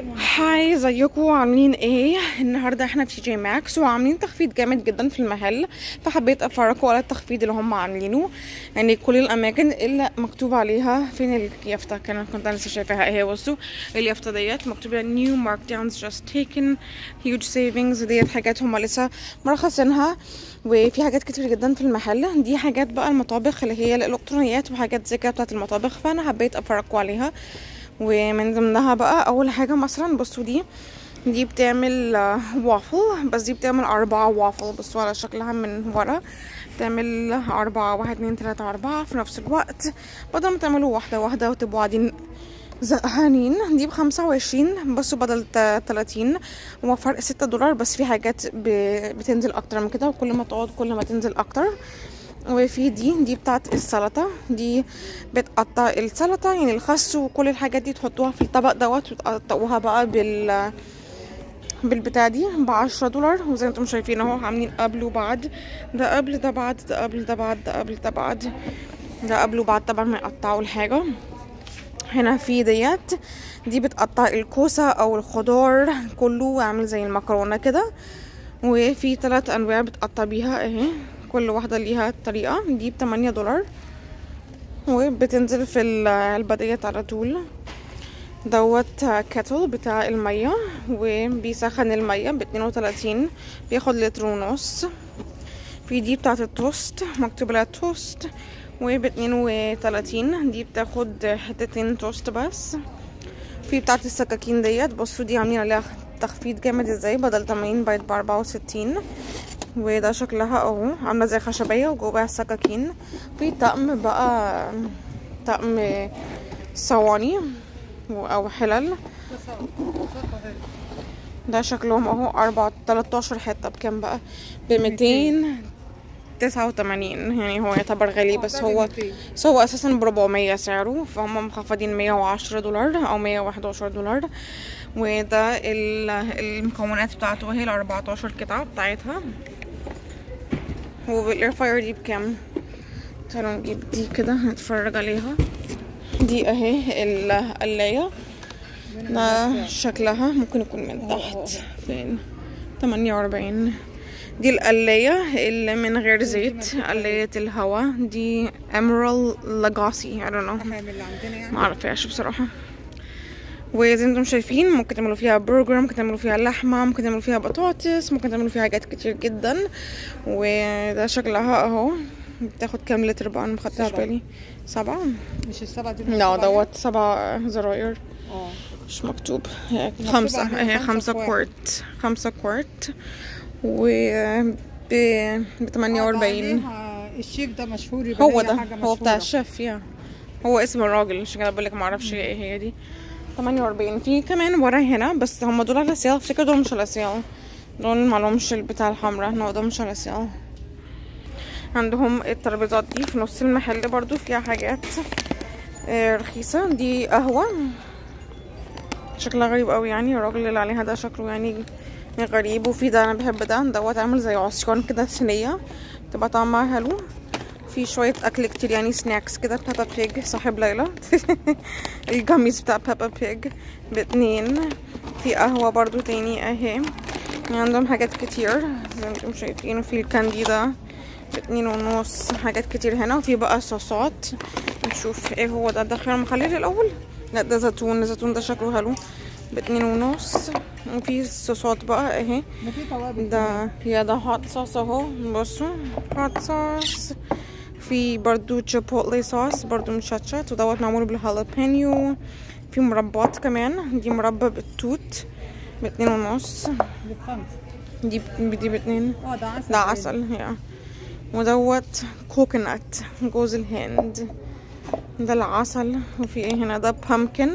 هاي ازيكم عاملين ايه النهارده احنا في جي ماكس وعاملين تخفيض جامد جدا في المحل فحبيت افرجكم على التخفيض اللي هم عاملينه يعني كل الاماكن اللي مكتوب عليها فين اليافطه كان كنت انا لسه شايفاها اهي بصوا اليافطه ديت مكتوب عليها نيو مارك داونز جاست تيكن هيوج سيفنجز ديت حاجات هم لسه مرخصينها وفي حاجات كتير جدا في المحل دي حاجات بقى المطابخ اللي هي الالكترونيات وحاجات زي كده بتاعت المطابخ فانا حبيت افرجكم عليها ومن ضمنها بقى اول حاجه مثلا بصوا دي دي بتعمل آه، وافل بس دي بتعمل أربعة وافل بصوا على شكلها من ورا بتعمل أربعة واحد اتنين تلاتة أربعة في نفس الوقت بدل ما تعملوا واحدة واحدة وتبقوا قاعدين زهقانين دي بخمسة وعشرين بصوا بدل تا- تلاتين هو فرق ستة دولار بس في حاجات ب- بتنزل أكتر من كده وكل ما تقعد كل ما تنزل أكتر وفي دي دي بتاعت السلطة دي بتقطع السلطة يعني الخس وكل الحاجات دي تحطوها في الطبق دوت وتقطعوها بقى بال بالبتاع دي بعشرة دولار وزي ما انتم شايفين اهو عاملين قبل وبعد ده قبل ده بعد ده قبل ده بعد ده قبل ده بعد ده قبل وبعد طبعا ما يقطعوا الحاجة هنا في ديت دي بتقطع الكوسة او الخضار كله عامل زي المكرونة كده وفي ثلاث انواع بتقطع بيها اهي كل واحدة ليها طريقة دي بتمانية دولار وبتنزل في العلبة ديت على طول دوت كاتل بتاع المية وبيسخن المية باتنين وتلاتين بياخد لتر ونص في دي بتاعت التوست مكتوب لها توست وباتنين وتلاتين دي بتاخد حتتين توست بس في بتاعت السكاكين ديت بصوا دي عاملين عليها تخفيض جامد ازاي بدل تمانين بقت بأربعة وستين وده شكلها اهو عاملة زي خشبية وجواها السكاكين في طقم بقى طقم صواني و- او حلل ده شكلهم اهو اربعة تلاتاشر حتة بكام بقى بميتين تسعة وتمانين يعني هو يعتبر غالي بس هو بس هو اساسا بربعمية سعره فهم مخفضين مية وعشرة دولار او مية وحداشر دولار وده ال- المكونات بتاعته وهي الاربعتاشر قطعة بتاعتها والاير فاير دي بكام تعالوا نجيب دي كده نتفرج عليها دي اهي القلاية ده شكلها ممكن يكون من تحت فين تمانية واربعين دي القلاية اللي من غير زيت قلاية الهوا دي emerald legacy I don't know احنا من اللي عندنا يعني ما اعرفهاش بصراحة وزي ما انتم شايفين ممكن تعملوا فيها برجر ممكن تعملوا فيها لحمة ممكن تعملوا فيها بطاطس ممكن تعملوا فيها حاجات كتير جدا وده شكلها اهو بتاخد كام لتر بقى انا مخدتش سبعة. بالي سبعة مش السبعة دي لا دوت سبع زراير اه مش مكتوب هي خمسة عليها هي خمسة خمسة في واحد. كوارت خمسة كوارت و ب ب 48 عليها الشيف ده مشهور يبقى هو هي ده حاجة هو بتاع مشهورة. الشيف يا هو اسم الراجل عشان كده بقول لك ما اعرفش ايه هي دي 48 في كمان ورا هنا بس هم دول على سيال افتكر دول مش على سيال دول معلهمش البتاع الحمراء no دول مش على سيال عندهم الترابيزات دي في نص المحل برضو فيها حاجات آه، رخيصة دي قهوة شكلها غريب قوي يعني الراجل اللي عليها ده شكله يعني غريب وفي ده انا بحب ده دوت عامل زي عصيان كده صينية تبقى طعمها حلو في شوية أكل كتير يعني سناكس كده بيبا بيج صاحب ليلى الجاميز بتاع بيبا بيج باتنين في قهوة برضو تاني اهي يعني عندهم حاجات كتير زي ما انتم شايفين وفي الكاندي ده باتنين ونص حاجات كتير هنا وفي بقى صوصات نشوف ايه هو ده دخل المخلل الأول لا ده زيتون الزيتون ده شكله حلو باتنين ونص وفي صوصات بقى اهي ما في توابل ده يا ده هوت صوص اهو بصوا هوت صوص في برضو chipotle صوص برضو مشطشط ودوت معمول بالهالابينيو في مربات كمان دي مربى بالتوت باتنين ونص بخمسة دي دي باتنين اه ده عسل ده عسل يا ودوت كوكونات جوز الهند ده العسل وفي ايه هنا ده بامكن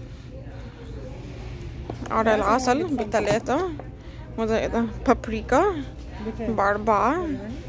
عرق العسل بتلاتة وده ايه ده بابريكا بكام؟ بأربعة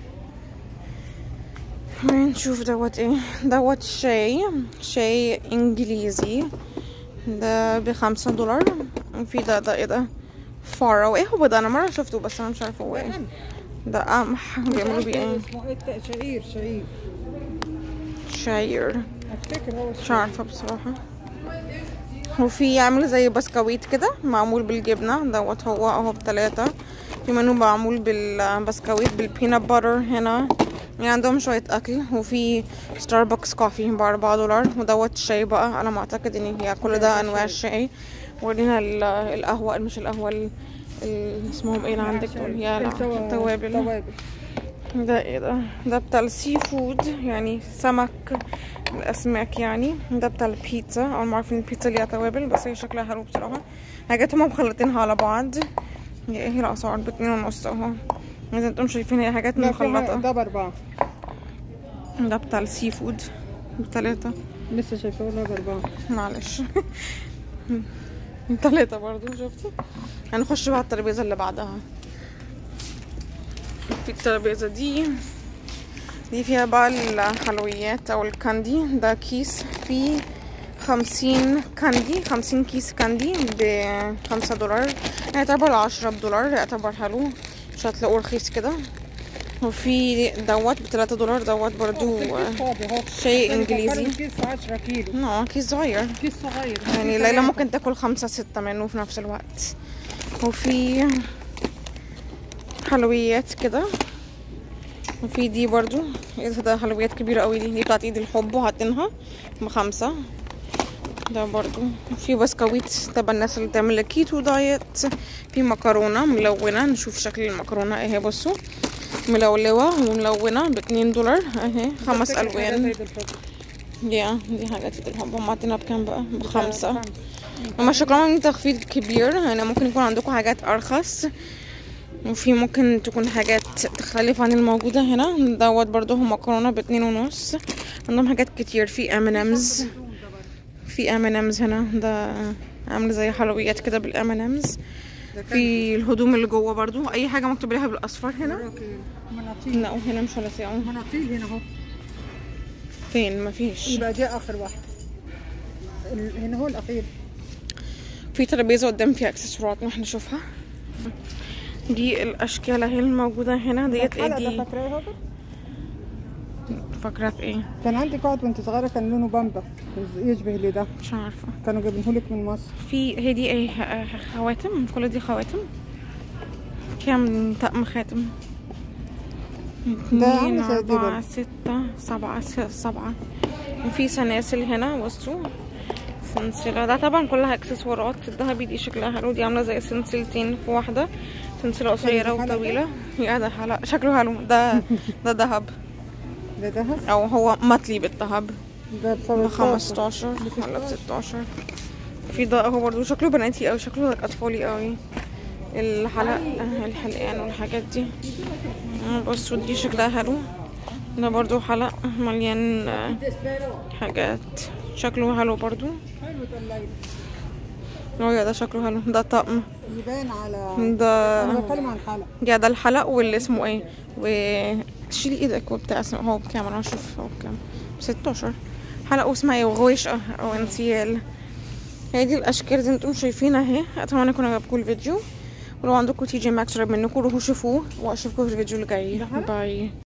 نشوف دوت ايه دوت شاي شاي انجليزي ده بخمسة دولار وفي ده ده ايه ده فارو ايه هو ده انا مرة شفته بس انا مش عارفة هو ايه قمح. ده قمح بيعملوا بيه ايه اسمه ايه الت- شعير شعير شعير افتكر هو مش عارفة بصراحة وفي عامل زي بسكويت كده معمول بالجبنة دوت هو اهو بتلاتة في منه معمول بالبسكويت بالبينات باتر هنا يعني عندهم شوية أكل وفي ستاربكس كوفي بأربعة دولار ودوت الشاي بقى على ما أعتقد إن هي كل ده أنواع الشاي ورينا ال- القهوة مش القهوة ال- ال- اسمهم ايه اللي عندك دول هي لا، التوا- التوابل التوابل ده ايه ده ده بتاع السي فود يعني سمك الاسماك يعني ده بتاع البيتزا اول ما عارفين البيتزا ليها توابل بس هي شكلها حلو بصراحه حاجات هما مخلطينها على بعض هي ايه الاسعار باتنين ونص اهو زي ما انتم شايفين هي حاجات لا فيها مخلطه ده بأربعة ده بتاع السي فود بتلاتة لسه شايفاه ده بأربعة معلش تلاتة برضو شفتي هنخش بقى على الترابيزة اللي بعدها في الترابيزة دي دي فيها بقى الحلويات او الكاندي ده كيس فيه خمسين كاندي خمسين كيس كاندي بخمسة دولار يعتبر عشرة بدولار يعتبر حلو مش هتلاقوه رخيص كده وفي دوت بتلاتة دولار دوت برضو كيس فاضي اهو شيء يعني انجليزي فكروا كيس 10 كيلو نو كيس صغير كيس صغير يعني كيس ليلى ثلاثة. ممكن تاكل خمسة ستة منه في نفس الوقت وفي حلويات كده وفي دي برضو ايه ده ده حلويات كبيرة قوي دي دي بتاعت ايد الحب وحاطينها بخمسة ده برضو في بسكويت تبع الناس اللي بتعمل كيتو دايت في مكرونة ملونة نشوف شكل المكرونة اهي بصوا ملولوة وملونة باتنين دولار اهي خمس تفتكر حاجات الوان عيد الفطر. يا دي حاجات ايد الحب هم عاطينها بكام بقى بخمسة خمسة. هما شكلهم عاملين تخفيض كبير يعني ممكن يكون عندكم حاجات ارخص وفي ممكن تكون حاجات تختلف عن الموجودة هنا دوت برضو هم مكرونة باتنين ونص عندهم حاجات كتير في ام امز في ام امز هنا ده عامل زي حلويات كده بالام امز ده كان في الهدوم اللي جوه برضو اي حاجة مكتوب عليها بالاصفر هنا مراكل. مناطيل لا وهنا مش هلاقيهم مناطيل هنا اهو فين مفيش يبقى دي اخر واحد ال- هنا هو الاخير في ترابيزة قدام فيها اكسسوارات نروح نشوفها دي الاشكال اهي الموجودة هنا ديت ايه الحلقة ده دي فاكراه هو؟ فاكرة في ايه كان عندي قاعد وانت صغيرة كان لونه بامبا يشبه اللي ده مش عارفة كانوا جايبينهولك من مصر في هي دي ايه ه- خواتم كل دي خواتم كام طقم خاتم ده عامل اتنين زي دي أربعة برضه. ستة سبعة س- سبعة وفي سلاسل هنا بصوا سلسلة ده طبعا كلها اكسسوارات الذهبي دي شكلها حلو دي عاملة زي سلسلتين في واحدة سلسلة قصيرة ده حلقة؟ وطويلة يا ده حلقة شكله حلو ده ده ذهب ده دهب او هو مطلي بالذهب ده ب بسبب 15 ولا ب 16 في ده اهو برضه شكله بناتي اوي شكله اطفالي قوي الحلق الحلقان والحاجات دي آه، بصوا دي شكلها حلو ده برضو حلق مليان آه، حاجات شكله حلو برضو حلو الليل اه يا ده شكله حلو ده طقم يبان على ده انا بتكلم عن حلقة يا ده الحلق واللي اسمه ايه و شيلي ايدك وبتاع اسمه هو بكام انا اشوف هو بكام 16 حلقة واسمها ايه وغويشة او انسيال هي دي الاشكال زي ما انتم شايفين اهي اتمنى يكون عجبكم الفيديو ولو عندكم تي جي ماكس قريب منكم روحوا شوفوه واشوفكم في الفيديو اللي جاي باي